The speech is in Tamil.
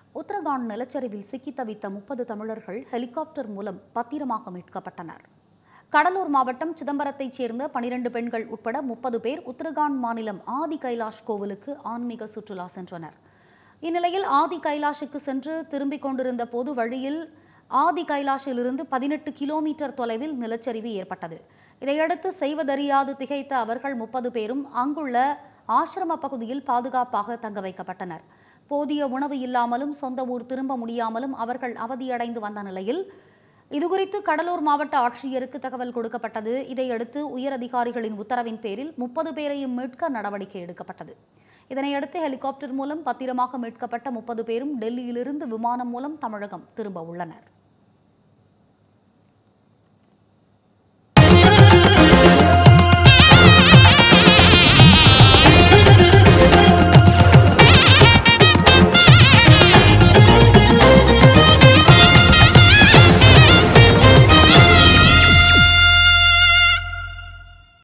உத்தரகாண்ட் நிலச்சரிவில் சிக்கி தவித்த முப்பது தமிழர்கள் ஹெலிகாப்டர் மூலம் பத்திரமாக மீட்கப்பட்டனர் கடலூர் மாவட்டம் சிதம்பரத்தைச் சேர்ந்த பனிரெண்டு பெண்கள் உட்பட முப்பது பேர் உத்தரகாண்ட் மாநிலம் ஆதி கைலாஷ் கோவிலுக்கு ஆன்மீக சுற்றுலா சென்றனர் இந்நிலையில் ஆதி கைலாஷுக்கு சென்று திரும்பிக் கொண்டிருந்த போது வழியில் ஆதி கைலாஷிலிருந்து பதினெட்டு கிலோமீட்டர் தொலைவில் நிலச்சரிவு ஏற்பட்டது இதையடுத்து செய்வதறியாது திகைத்த அவர்கள் முப்பது பேரும் அங்குள்ள ஆசிரம பகுதியில் பாதுகாப்பாக தங்க வைக்கப்பட்டனர் போதிய உணவு இல்லாமலும் சொந்த ஊர் திரும்ப முடியாமலும் அவர்கள் அவதியடைந்து வந்த நிலையில் இதுகுறித்து கடலூர் மாவட்ட ஆட்சியருக்கு தகவல் கொடுக்கப்பட்டது இதையடுத்து உயரதிகாரிகளின் உத்தரவின் பேரில் முப்பது பேரையும் மீட்க நடவடிக்கை எடுக்கப்பட்டது இதனையடுத்து ஹெலிகாப்டர் மூலம் பத்திரமாக மீட்கப்பட்ட முப்பது பேரும் டெல்லியிலிருந்து விமானம் மூலம் தமிழகம் திரும்ப உள்ளனர்